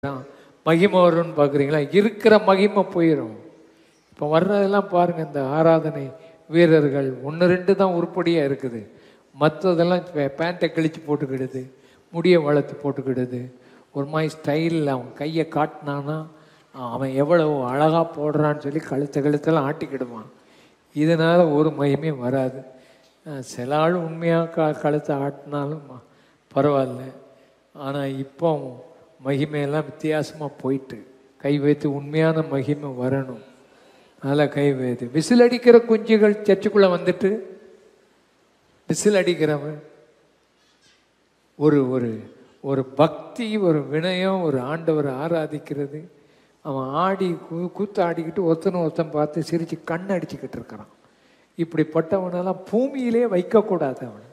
தான் மகிமை வரும்னு பார்க்குறீங்களா இருக்கிற மகிமை போயிடும் இப்போ வர்றதெல்லாம் பாருங்கள் இந்த ஆராதனை வீரர்கள் ஒன்று ரெண்டு தான் உருப்படியாக இருக்குது மற்றதெல்லாம் பேண்ட்டை கிழிச்சு போட்டுக்கிடுது முடியை வளர்த்து போட்டுக்கிடுது ஒரு மாதிரி ஸ்டைலில் அவன் கையை காட்டினானா அவன் எவ்வளவு அழகாக போடுறான்னு சொல்லி கழுத்தை கழுத்தெல்லாம் ஆட்டிக்கிடுவான் இதனால் ஒரு மகிமையும் வராது அஹ் சில ஆள் உண்மையாக க கழுத்தை ஆட்டினாலும் பரவாயில்ல ஆனால் இப்போ மகிமையெல்லாம் வித்தியாசமாக போயிட்டு கை வைத்து உண்மையான மகிமை வரணும் அதனால் கை வைத்து விசில் அடிக்கிற குஞ்சுகள் சர்ச்சுக்குள்ளே வந்துட்டு விசில் அடிக்கிறவன் ஒரு ஒரு ஒரு பக்தி ஒரு வினயம் ஒரு ஆண்டவரை ஆராதிக்கிறது அவன் ஆடி கூ கூத்து ஆடிக்கிட்டு ஒருத்தனை ஒருத்தன் பார்த்து சிரித்து கண் அடிச்சுக்கிட்டு இருக்கிறான் இப்படிப்பட்டவனெல்லாம் பூமியிலே வைக்கக்கூடாது அவன்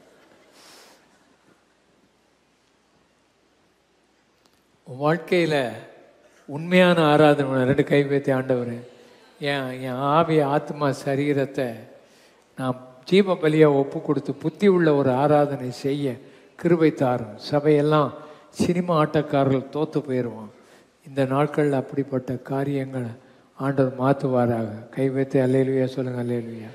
உன் வாழ்க்கையில் உண்மையான ஆராதனை ரெண்டு கை வைத்து ஆண்டவர் என் என் ஆவி ஆத்மா சரீரத்தை நான் ஜீவ பலியாக ஒப்பு கொடுத்து புத்தி உள்ள ஒரு ஆராதனை செய்ய கிருபை தாரும் சபையெல்லாம் சினிமா ஆட்டக்காரர்கள் தோத்து போயிடுவான் இந்த நாட்களில் அப்படிப்பட்ட காரியங்களை ஆண்டவர் மாற்றுவாராக கை வைத்து அல்லேலுயா சொல்லுங்கள் அல்லேலுயா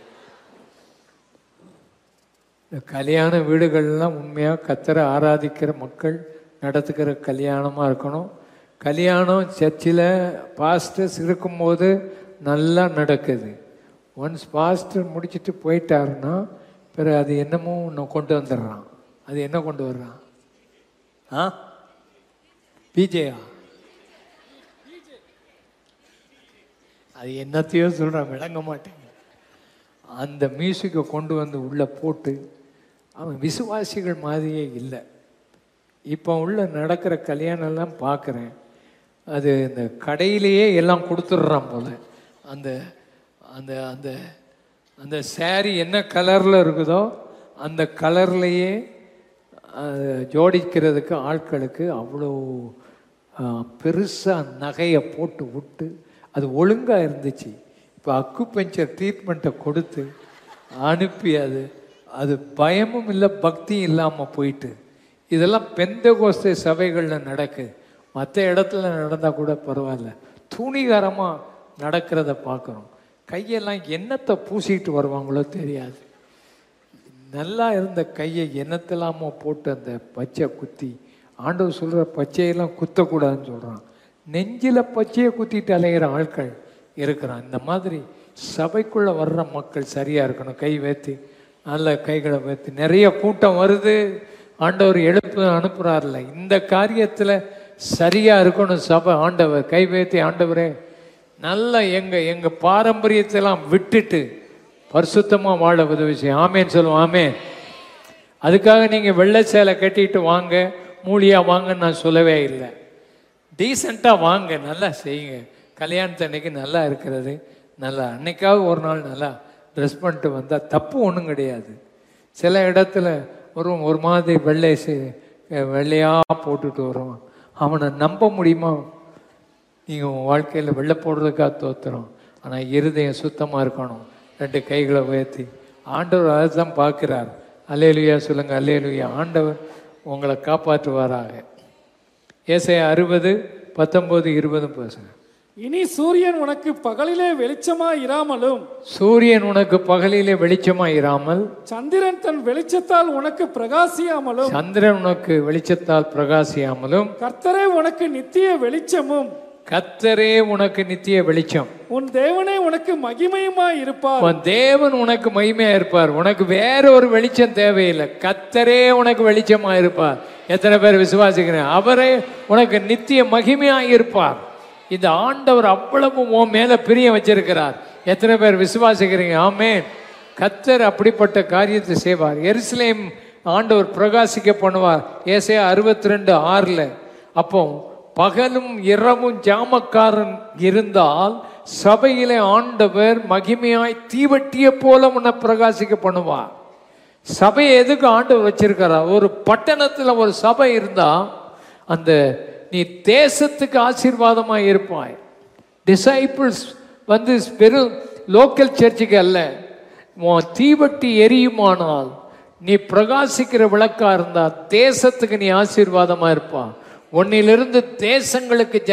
இந்த கல்யாண வீடுகள்லாம் உண்மையாக கத்தரை ஆராதிக்கிற மக்கள் நடத்துக்கிற கல்யாணமாக இருக்கணும் கல்யாணம் சர்ச்சில் பாஸ்டர்ஸ் இருக்கும்போது நல்லா நடக்குது ஒன்ஸ் பாஸ்டர் முடிச்சுட்டு போயிட்டாருன்னா பிறகு அது என்னமோ ஒன்று கொண்டு வந்துடுறான் அது என்ன கொண்டு வர்றான் ஆ பிஜேயா அது என்னத்தையோ சொல்கிறான் விளங்க மாட்டேங்க அந்த மியூசிக்கை கொண்டு வந்து உள்ளே போட்டு அவன் விசுவாசிகள் மாதிரியே இல்லை இப்போ உள்ள நடக்கிற கல்யாணம்லாம் பார்க்குறேன் அது இந்த கடையிலேயே எல்லாம் கொடுத்துட்றான் போல அந்த அந்த அந்த அந்த saree என்ன கலரில் இருக்குதோ அந்த கலர்லேயே ஜோடிக்கிறதுக்கு ஆட்களுக்கு அவ்வளோ பெருசாக நகையை போட்டு விட்டு அது ஒழுங்காக இருந்துச்சு இப்போ அக்குபஞ்சர் ட்ரீட்மெண்ட்டை கொடுத்து அனுப்பி அது அது பயமும் இல்லை பக்தியும் இல்லாமல் போயிட்டு இதெல்லாம் பெந்த கோஸ்தை சபைகளில் நடக்குது மற்ற இடத்துல நடந்தால் கூட பரவாயில்ல துணிகரமாக நடக்கிறத பார்க்குறோம் கையெல்லாம் என்னத்தை பூசிட்டு வருவாங்களோ தெரியாது நல்லா இருந்த கையை என்னத்தெல்லாமோ போட்டு அந்த பச்சை குத்தி ஆண்டவர் சொல்கிற பச்சையெல்லாம் குத்தக்கூடாதுன்னு சொல்கிறான் நெஞ்சில் பச்சையை குத்திட்டு அலைகிற ஆட்கள் இருக்கிறான் இந்த மாதிரி சபைக்குள்ளே வர்ற மக்கள் சரியாக இருக்கணும் கை வைத்து நல்ல கைகளை வைத்து நிறைய கூட்டம் வருது ஆண்டவர் எழுப்பு அனுப்புகிறார்ல இந்த காரியத்தில் சரியாக இருக்கணும் சபை ஆண்டவர் கை வைத்து ஆண்டவரே நல்லா எங்கள் எங்கள் பாரம்பரியத்தெல்லாம் விட்டுட்டு பரிசுத்தமாக வாழ உதவி செய்யும் ஆமேன்னு சொல்லுவோம் ஆமே அதுக்காக நீங்கள் வெள்ளை சேலை கட்டிட்டு வாங்க மூலியாக வாங்கன்னு நான் சொல்லவே இல்லை டீசெண்டாக வாங்க நல்லா செய்யுங்க கல்யாணத்து அன்னைக்கு நல்லா இருக்கிறது நல்லா அன்னைக்காவது ஒரு நாள் நல்லா ட்ரெஸ் பண்ணிட்டு வந்தால் தப்பு ஒன்றும் கிடையாது சில இடத்துல ஒரு ஒரு மாதிரி வெள்ளை செ- வெள்ளையாக போட்டுட்டு வருவான் அவனை நம்ப முடியுமா நீங்கள் உங்கள் வாழ்க்கையில் வெள்ளை போடுறதுக்காக தோத்துறோம் ஆனால் இருதயம் சுத்தமாக இருக்கணும் ரெண்டு கைகளை உயர்த்தி ஆண்டவர் அதை தான் பார்க்குறார் அல்லேலுயா சொல்லுங்கள் அல்லேலுயா ஆண்டவர் உங்களை காப்பாற்றுவாராக ஏசாயா அறுபது பத்தொம்போது இருபதும் பேசுங்க இனி சூரியன் உனக்கு பகலிலே வெளிச்சமா இராமலும் சூரியன் உனக்கு பகலிலே வெளிச்சமாக இராமல் சந்திரன் தன் வெளிச்சத்தால் உனக்கு பிரகாசியாமலும் சந்திரன் உனக்கு வெளிச்சத்தால் பிரகாசியாமலும் கர்த்தரே உனக்கு நித்திய வெளிச்சமும் கத்தரே உனக்கு நித்திய வெளிச்சம் உன் தேவனே உனக்கு மகிமையுமாய் இருப்பார் உன் தேவன் உனக்கு மகிமையா இருப்பார் உனக்கு வேற ஒரு வெளிச்சம் தேவையில்லை கத்தரே உனக்கு வெளிச்சமா இருப்பார் எத்தனை பேர் விசுவாசிக்கிறேன் அவரே உனக்கு நித்திய மகிமையா இருப்பார் இந்த ஆண்டவர் அவ்வளவு உன் மேல பிரியம் வச்சிருக்கிறார் எத்தனை பேர் விசுவாசிக்கிறீங்க ஆமென் கத்தர் அப்படிப்பட்ட காரியத்தை செய்வார் எருசலேம் ஆண்டவர் பிரகாசிக்க பண்ணுவார் ஏசையா அறுபத்தி ரெண்டு ஆறில் அப்போ பகலும் இரவும் ஜாமக்காரன் இருந்தால் சபையிலே ஆண்டவர் மகிமையாய் தீவட்டிய போல உன்னை பிரகாசிக்க பண்ணுவார் சபையை எதுக்கு ஆண்டவர் வச்சிருக்கிறார் ஒரு பட்டணத்துல ஒரு சபை இருந்தா அந்த நீ தேசத்துக்கு ஆசீர்வாதமா இருப்பாய் டிசைபிள்ஸ் வந்து வெறும் லோக்கல் சர்ச்சுக்கு அல்ல உன் தீவட்டி எரியுமானால் நீ பிரகாசிக்கிற விளக்கா இருந்தா தேசத்துக்கு நீ ஆசீர்வாதமா இருப்பா உன்னிலிருந்து தேசங்களுக்கு